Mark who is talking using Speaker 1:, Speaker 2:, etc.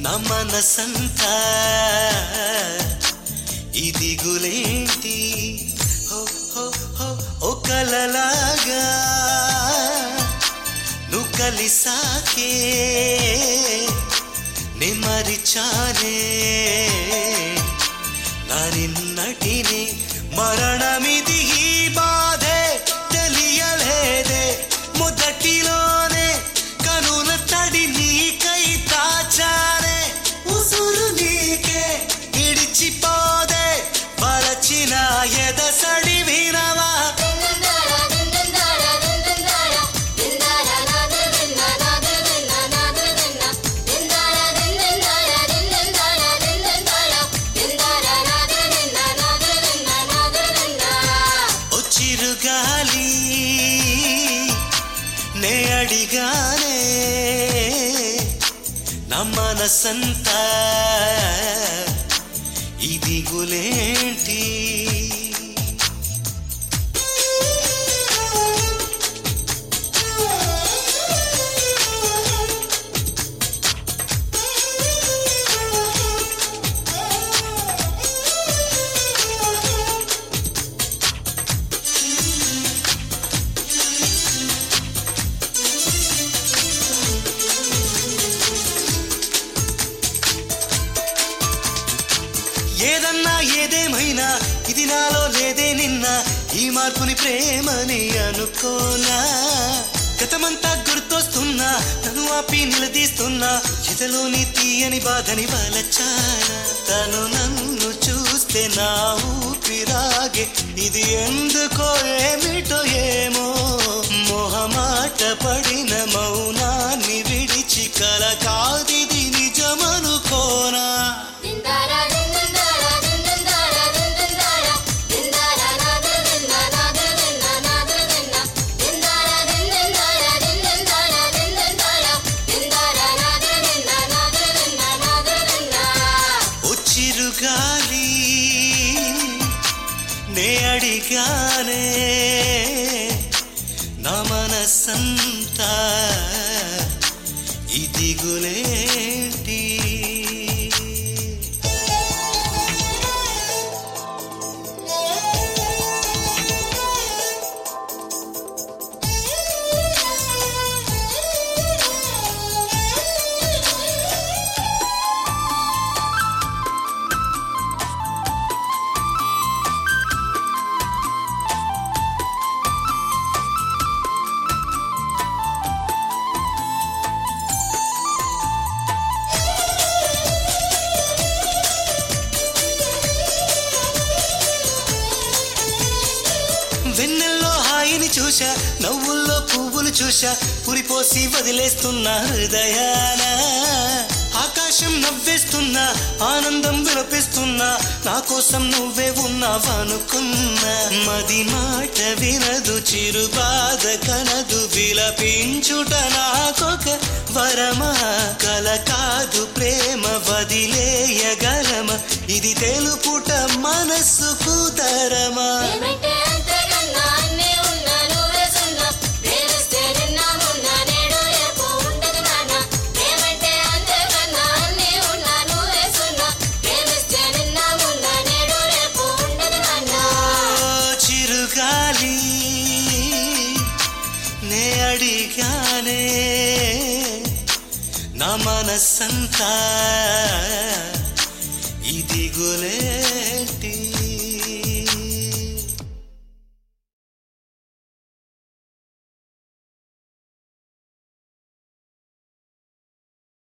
Speaker 1: నా మనసంతా ఇదిగులేంటి హో హో హో ఓ కలలాగా నువ్వు కలిసాకే నే మరిచానే నా నిన్నటిని మరణమిది ఈ బాధే తెలియలేదే మొదటిలోనే కనుల తడి నీకై తాచానే ఉసురు నీకే ఇడిచిపోదే వలచిన ఎదసడి వినవా ఓ చిరుగాలి నే అడిగానే నా మనసంతా ఇది గులేంటి ఏదన్నా ఏదేమైనా ఇది నాలో లేదే నిన్న ఈ మార్పుని ప్రేమని అనుకోనా గతమంతా గుర్తొస్తున్నా తను ఆపి నిలదీస్తున్నా ఎదలోని తీయని బాధని వలచానా తను నన్ను చూస్తే నా ఊపిరాగే ఇది ఎందుకో ఏమిటో ఏమో మొహమాట పడిన మౌనాన్ని విడిచి కల కాదిది నిజమనుకోనా ఓ చిరుగాలి నే అడిగానే నా మనసంతా ఇదిగులేంటి వెన్నెల్లో హాయిని చూశా నవ్వుల్లో పువ్వులు చూశా పురిపోసి వదిలేస్తున్నా హృదయాన ఆకాశం నవ్వేస్తున్నా ఆనందం విలపిస్తున్నా నా కోసం నువ్వే ఉన్నావనుకున్నా మది మాట వినదు చిరు బాధ కనదు విలపించుట నాకొక వరమా కల కాదు ప్రేమ వదిలేయగలమ ఇది తెలుపుట మనస్సుకు తరమా ఓ చిరుగాలి నే అడిగానే నా మనసంతా ఇది గులేటి